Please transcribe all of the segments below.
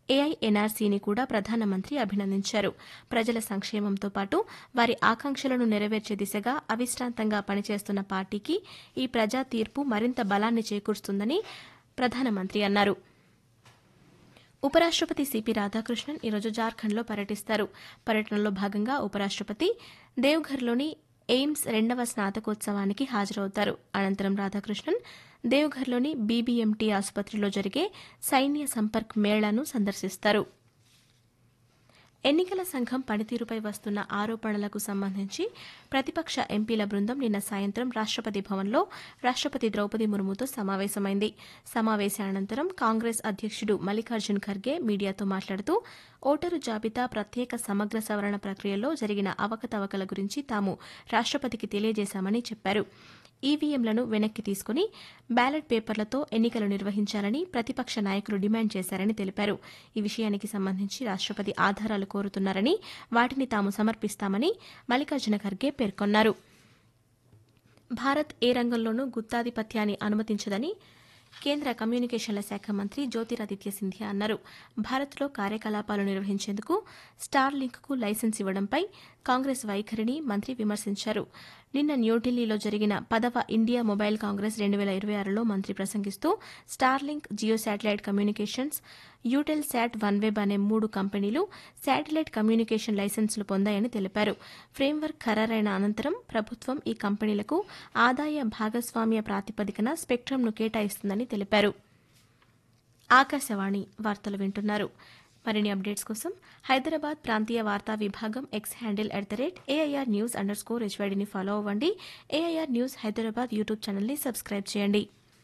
ఏఐఎన్ఆర్సీని కూడా ప్రధానమంత్రి అభినందించారు ప్రజల సంక్షేమంతో పాటు వారి ఆకాంక్షలను నెరవేర్చే దిశగా అవిశ్రాంతంగా పనిచేస్తున్న పార్టీకి ఈ ప్రజా తీర్పు మరింత బలాన్ని చేకూరుస్తుందని ప్రధానమంత్రి అన్నారు ఉపరాష్టపతి సిపి రాధాకృష్ణన్ ఈరోజు జార్ఖండ్లో పర్యటిస్తారు పర్యటనలో భాగంగా ఉపరాష్టపతి దేవ్ఘర్లోని ఎయిమ్స్ రెండవ స్నాతకోత్సవానికి హాజరవుతారు అనంతరం రాధాకృష్ణన్ దేవ్ఘర్లోని బీబీఎంటీ ఆసుపత్రిలో జరిగే సైన్య సంపర్క్ మేళాను సందర్శిస్తారు ఎన్నికల సంఘం పనితీరుపై వస్తున్న ఆరోపణలకు సంబంధించి ప్రతిపక్ష ఎంపీల బృందం నిన్న సాయంత్రం రాష్టపతి భవన్లో రాష్టపతి ద్రౌపది ముర్ముతో సమావేశమైంది సమావేశానంతరం కాంగ్రెస్ అధ్యక్షుడు మల్లికార్జున్ ఖర్గే మీడియాతో మాట్లాడుతూ ఓటరు జాబితా ప్రత్యేక సమగ్ర సవరణ ప్రక్రియలో జరిగిన అవకతవకల గురించి తాము రాష్టపతికి తెలియజేశామని చెప్పారు ఈవీఎంలను వెనక్కి తీసుకుని బ్యాలెట్ పేపర్లతో ఎన్నికలు నిర్వహించాలని ప్రతిపక్ష నాయకులు డిమాండ్ చేశారని తెలిపారు ఈ విషయానికి సంబంధించి రాష్టపతి ఆధారాలు కోరుతున్నారని వాటిని తాము సమర్పిస్తామని మల్లికార్జున ఖర్గే పేర్కొన్నారు భారత్ ఏ రంగంలోనూ గుత్తాధిపత్యాన్ని అనుమతించదని కేంద్ర కమ్యూనికేషన్ల శాఖ మంత్రి జ్యోతిరాదిత్య సింధియా అన్నారు భారత్లో కార్యకలాపాలు నిర్వహించేందుకు స్టార్ లింక్కు లైసెన్స్ ఇవ్వడంపై కాంగ్రెస్ వైఖరిని మంత్రి విమర్శించారు నిన్న న్యూఢిల్లీలో జరిగిన పదవ ఇండియా మొబైల్ కాంగ్రెస్ రెండు వేల ఇరవై ఆరులో మంత్రి ప్రసంగిస్తూ Starlink Jio satellite communications Eutelsat OneWeb అనే మూడు కంపెనీలు శాటిలైట్ కమ్యూనికేషన్ లైసెన్సులు పొందాయని తెలిపారు ఫ్రేమ్వర్క్ ఖరారైన అనంతరం ప్రభుత్వం ఈ కంపెనీలకు ఆదాయ భాగస్వామ్య ప్రాతిపదికన స్పెక్ట్రమ్ను కేటాయిస్తుందని తెలిపారు ఆకాశవాణి వార్తలు వింటున్నారు మరిన్ని అప్డేట్స్ కోసం హైదరాబాద్ ప్రాంతీయ వార్తా విభాగం X handle at the rate AIR news underscore హెచ్వైడిని ఫాలో అవ్వండి ఏఐఆర్ న్యూస్ హైదరాబాద్ యూట్యూబ్ ఛానల్ని సబ్స్క్రైబ్ చేయండి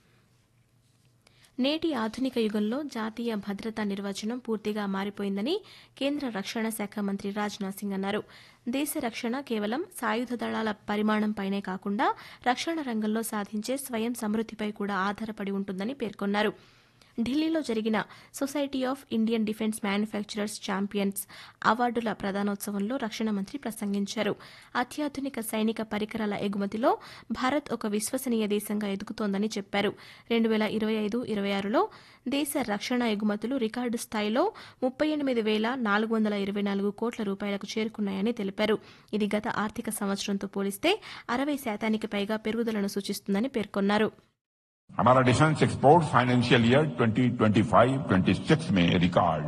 నేటి ఆధునిక యుగంలో జాతీయ భద్రతా నిర్వచనం పూర్తిగా మారిపోయిందని కేంద్ర రక్షణ శాఖ మంత్రి రాజ్నాథ్ సింగ్ అన్నారు దేశ రక్షణ కేవలం సాయుధ దళాల పరిమాణంపైనే కాకుండా రక్షణ రంగంలో సాధించే స్వయం సమృద్దిపై కూడా ఆధారపడి ఉంటుందని పేర్కొన్నారు ఢిల్లీలో జరిగిన society of Indian defence manufacturers champions అవార్డుల ప్రదానోత్సవంలో రక్షణ మంత్రి ప్రసంగించారు అత్యాధునిక సైనిక పరికరాల ఎగుమతిలో భారత్ ఒక విశ్వసనీయ దేశంగా ఎదుగుతోందని చెప్పారు రెండు వేల ఇరవై ఐదు ఇరవై ఆరులో దేశ రక్షణ ఎగుమతులు రికార్డు స్థాయిలో ముప్పై ఎనిమిది వేల నాలుగు వందల ఇరవై నాలుగు కోట్ల రూపాయలకు చేరుకున్నాయని తెలిపారు ఇది గత ఆర్థిక సంవత్సరంతో పోలిస్తే అరవై శాతానికి పైగా పెరుగుదలను సూచిస్తుందని పేర్కొన్నారు हमारा डिफेंस एक्सपोर्ट फाइनेंशियल ईयर 2025-26 में रिकॉर्ड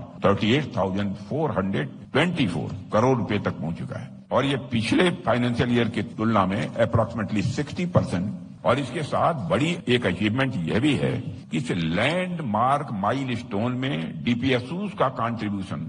38,424 करोड़ रुपए तक पहुंच चुका है और ये पिछले फाइनेंशियल ईयर की तुलना में अप्रोक्सीमेटली 60 परसेंट और इसके साथ बड़ी एक अचीवमेंट यह भी है कि इस लैंडमार्क माइल स्टोन में डीपीएसयूज का कंट्रीब्यूशन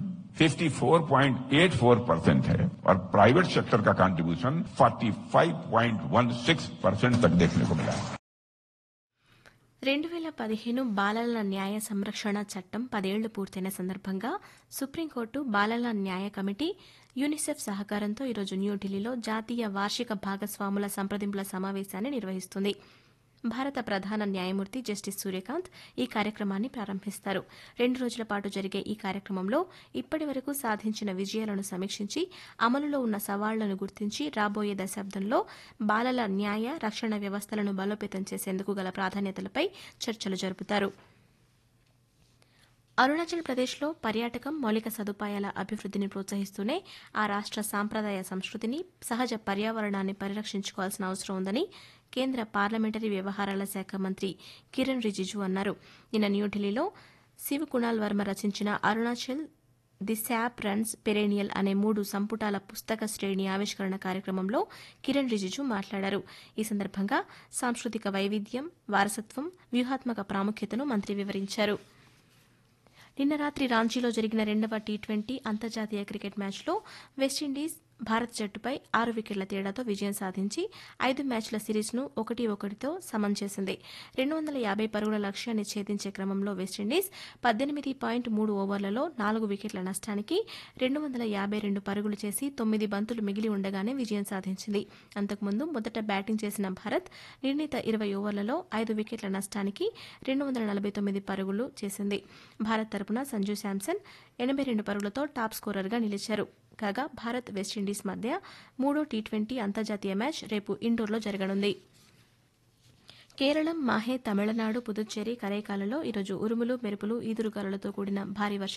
54.84 परसेंट है और प्राइवेट सेक्टर का कंट्रीब्यूशन 45.16 परसेंट तक देखने को मिला है రెండు వేల పదిహేను బాలల న్యాయ సంరక్షణ చట్టం పదేళ్లు పూర్తయిన సందర్భంగా సుప్రీంకోర్టు బాలల న్యాయ కమిటీ యూనిసెఫ్ సహకారంతో ఈరోజు న్యూఢిల్లీలో జాతీయ వార్షిక భాగస్వాముల సంప్రదింపుల సమావేశాన్ని నిర్వహిస్తుంది భారత ప్రధాన న్యాయమూర్తి జస్టిస్ సూర్యకాంత్ ఈ కార్యక్రమాన్ని ప్రారంభిస్తారు రెండు రోజుల పాటు జరిగే ఈ కార్యక్రమంలో ఇప్పటి వరకు సాధించిన విజయాలను సమీక్షించి అమలులో ఉన్న సవాళ్లను గుర్తించి రాబోయే దశాబ్దంలో బాలల న్యాయ రక్షణ వ్యవస్థలను బలోపేతం చేసేందుకు గల ప్రాధాన్యతలపై చర్చలు జరుపుతారు అరుణాచల్ ప్రదేశ్లో పర్యాటకం మౌలిక సదుపాయాల అభివృద్దిని ప్రోత్సహిస్తూనే ఆ రాష్ట సాంప్రదాయ సంస్కృతిని సహజ పర్యావరణాన్ని పరిరక్షించుకోవాల్సిన అవసరం ఉందని కేంద్ర పార్లమెంటరీ వ్యవహారాల శాఖ మంత్రి కిరణ్ రిజిజు అన్నారు నిన్న న్యూఢిల్లీలో శివ్ కుణాల్ వర్మ రచించిన Arunachal the sap runs perennial అనే మూడు సంపుటాల పుస్తక శ్రేణి ఆవిష్కరణ కార్యక్రమంలో కిరణ్ రిజిజు మాట్లాడారు ఈ సందర్భంగా సాంస్కృతిక వైవిధ్యం వారసత్వం వ్యూహాత్మక ప్రాముఖ్యతను మంత్రి వివరించారు నిన్న రాత్రి రాంచీలో జరిగిన రెండవ టీ ట్వంటీ అంతర్జాతీయ క్రికెట్ మ్యాచ్లో వెస్టిండీస్ భారత్ జట్టుపై ఆరు వికెట్ల తేడాతో విజయం సాధించి ఐదు మ్యాచ్ల సిరీస్ను ఒకటి ఒకటితో సమం చేసింది రెండు వందల యాభై పరుగుల లక్ష్యాన్ని ఛేదించే క్రమంలో వెస్టిండీస్ పద్దెనిమిది పాయింట్ మూడు ఓవర్లలో నాలుగు వికెట్ల నష్టానికి రెండు వందల యాభై రెండు పరుగులు చేసి తొమ్మిది బంతులు మిగిలి ఉండగానే విజయం సాధించింది అంతకుముందు మొదట బ్యాటింగ్ చేసిన భారత్ నిర్ణీత ఇరవై ఓవర్లలో ఐదు వికెట్ల నష్టానికి రెండు వందల నలభై తొమ్మిది పరుగులు చేసింది భారత్ తరపున సంజు శాంసన్ ఎనభై రెండు పరుగులతో టాప్ స్కోరర్గా నిలిచారు కాగా భారత్ వెస్టిండీస్ మధ్య మూడో టీ ట్వంటీ అంతర్జాతీయ మ్యాచ్ రేపు ఇండోర్లో జరగనుంది కేరళం మాహే తమిళనాడు పుదుచ్చేరి కరైకాలలో ఈరోజు ఉరుములు మెరుపులు ఈదురుగాలులతో కూడిన భారీ వర్షం